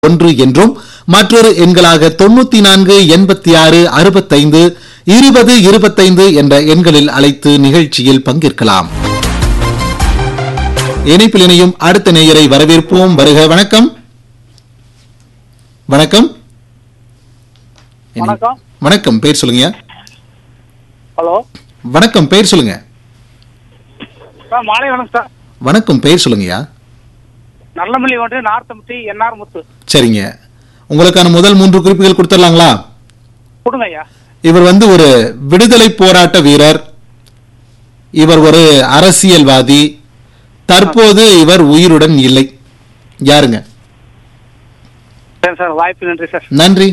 ஒன்று என்றும் மற்றொரு எண்களாக தொண்ணூத்தி நான்கு எண்பத்தி ஆறு அறுபத்தைந்து இருபது இருபத்தைந்து என்ற எண்களில் அழைத்து நிகழ்ச்சியில் பங்கேற்கலாம் இணைப்பில் இணையும் அடுத்த நேயரை வரவேற்போம் வருக வணக்கம் வணக்கம் வணக்கம் வணக்கம் பேர் சொல்லுங்க ஹலோ வணக்கம் பேர் சொல்லுங்க சார் மாலை வணக்கம் சார் வணக்கம் பேர் சொல்லுங்கய்யா நல்லமல்லி ஒன்று நார்த்தமுத்தி என்ஆர் முத்து சரிங்க உங்களுக்கான முதல் மூன்று குறிப்புகள் கொடுத்துடலாங்களா கொடுங்க ஐயா இவர் வந்து ஒரு விடுதலை போராட்ட வீரர் இவர் ஒரு அரசியல்வாதி தற்போது இவர் உயிருடன் இல்லை யாருங்க சரி சார் வாய்ப்பு நன்றி சார் நன்றி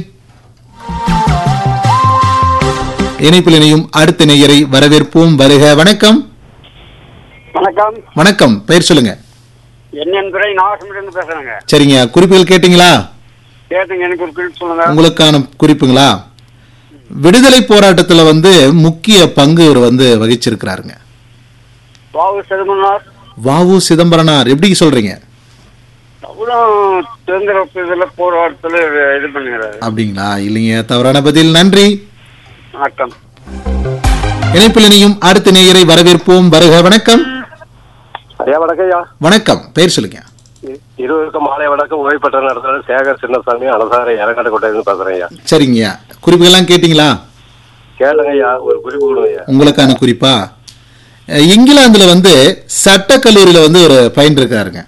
இணைப்பில் இணையும் அடுத்த நேயரை வரவேற்போம் வருக வணக்கம் வணக்கம் வணக்கம் பெயர் சொல்லுங்க என் துறை நாகசமிலிருந்து பேசுறேங்க சரிங்க குறிப்புகள் கேட்டீங்களா கேட்டுங்க எனக்கு ஒரு குறிப்பு சொல்லுங்க உங்களுக்கான குறிப்புங்களா விடுதலை போராட்டத்துல வந்து முக்கிய பங்கு இவர் வந்து வகிச்சிருக்கிறாருங்க பாபு செதுமன்னார் வாவு சிதம்பரனார் எப்படி சொல்றீங்க அவரும் சுதந்திர இதில் போராட்டத்தில் இது பண்ணுகிறாரு அப்படிங்களா இல்லைங்க தவறான பதில் நன்றி வணக்கம் இணைப்பில் இணையும் அடுத்த நேயரை வரவேற்போம் வருக வணக்கம் ஐயா வணக்கம் ஐயா வணக்கம் பெயர் சொல்லுங்க இ- இருவருக்கும் மாலை வணக்கம் ஓய்வு பெற்ற நடத்துகிற சேகர் சின்னசாமி அனசார இறங்காட்டு கோட்டையிலிருந்து பேசுறேன் ஐயா சரிங்க குறிப்புகள்லாம் கேட்டீங்களா கேளுங்க ஐயா ஒரு குறிப்பு கொடுங்க ஐயா உங்களுக்கான குறிப்பா அஹ், இங்கிலாந்துல வந்து சட்டக் கல்லூரியில வந்து ஒரு பயின்று இருக்காருங்க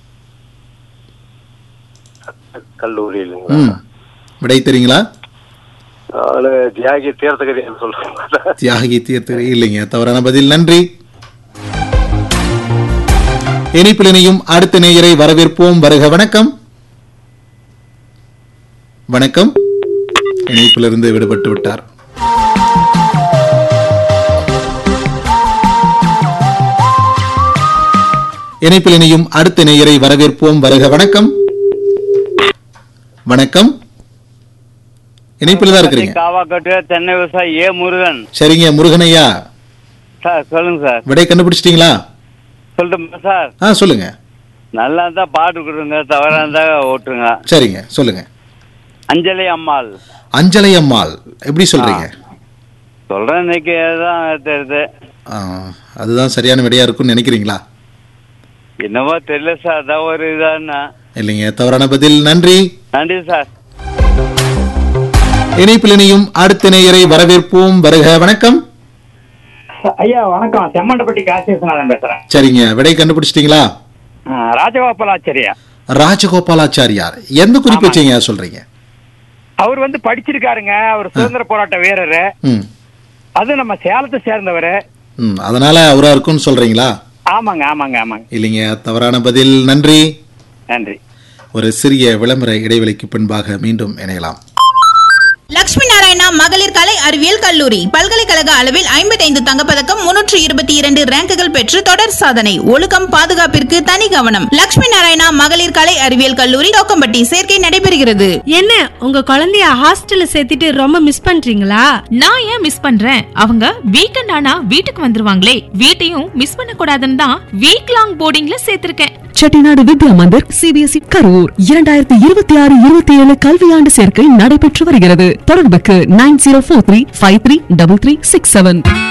கல்லூரியில் ம் விடை தெரியுங்களா நானு தியாகி தீர்த்தகரி சொல்றேன் தியாகி தீர்த்தரி இல்லைங்க தவறான பதில் நன்றி இணைப்பில் இணையும் அடுத்த நேயரை வரவேற்போம் வருக வணக்கம் வணக்கம் இணைப்பிலிருந்து விடுபட்டு விட்டார் இணைப்பில் இணையும் அடுத்த நேயரை வரவேற்போம் வருக வணக்கம் வணக்கம் இணைப்பில் தான் இருக்கிறீங்க காவாக்கட்டு தென்னை விவசாயி ஏ முருகன் சரிங்க முருகனையா சார் சொல்லுங்க சார் விடை கண்டுபிடிச்சிட்டீங்களா சொல்லட்டுமா சார் ஆ சொல்லுங்க நல்லா இருந்தா பாட்டு கொடுங்க தவறா இருந்தா ஓட்டுங்க சரிங்க சொல்லுங்க அஞ்சலி அம்மாள் அஞ்சலை அம்மாள் எப்படி சொல்றீங்க சொல்றேன் இன்னைக்கு தான் தெரியுது ஆ, அதுதான் சரியான விடையா இருக்கும்னு நினைக்கிறீங்களா என்னவோ தெரியல சார் அதான் ஒரு இதான்னா இல்லைங்க தவறான பதில் நன்றி நன்றி சார் இணைப்பில் இணையும் அடுத்த நேயரை வரவேற்போம் வருக வணக்கம் ஐயா வணக்கம் செம்மண்டப்பட்டி காசிநாதன் பேசுறேன் சரிங்க விடை கண்டுபிடிச்சிட்டீங்களா ஆ, ராஜகோபாலாச்சாரியா ராஜகோபாலாச்சாரியார் எந்த குறிப்பு வச்சீங்க சொல்றீங்க அவர் வந்து படிச்சிருக்காருங்க அவர் சுதந்திர போராட்ட வீரர் ம் அது நம்ம சேலத்தை சேர்ந்தவர் ம் அதனால அவரா இருக்கும்னு சொல்றீங்களா ஆமாங்க ஆமாங்க ஆமாங்க இல்லைங்க தவறான பதில் நன்றி நன்றி ஒரு சிறிய விளம்பர இடைவெளிக்கு பின்பாக மீண்டும் இணையலாம் லட்சுமி நாராயணா மகளிர் கலை அறிவியல் கல்லூரி பல்கலைக்கழக அளவில் ஐம்பத்தைந்து தங்கப்பதக்கம் முன்னூற்று இருபத்தி இரண்டு ரேங்குகள் பெற்று தொடர் சாதனை ஒழுக்கம் பாதுகாப்பிற்கு தனி கவனம் லட்சுமி நாராயணா மகளிர் கலை அறிவியல் கல்லூரி தோக்கம்பட்டி சேர்க்கை நடைபெறுகிறது என்ன உங்க குழந்தைய ஹாஸ்டல்ல சேர்த்துட்டு ரொம்ப மிஸ் பண்றீங்களா நான் ஏன் மிஸ் பண்றேன் அவங்க வீக்கெண்ட் ஆனா வீட்டுக்கு வந்துருவாங்களே வீட்டையும் மிஸ் பண்ண கூடாதுன்னு தான் வீக் லாங் போர்டிங்ல சேர்த்திருக்கேன் செட்டிநாடு வித்யா மந்திர் சிபிஎஸ்இ கரூர் இரண்டாயிரத்தி இருபத்தி ஆறு இருபத்தி ஏழு கல்வியாண்டு சேர்க்கை நடைபெற்று வருகிறது தொடர்புக்கு nine zero four three five three double three six seven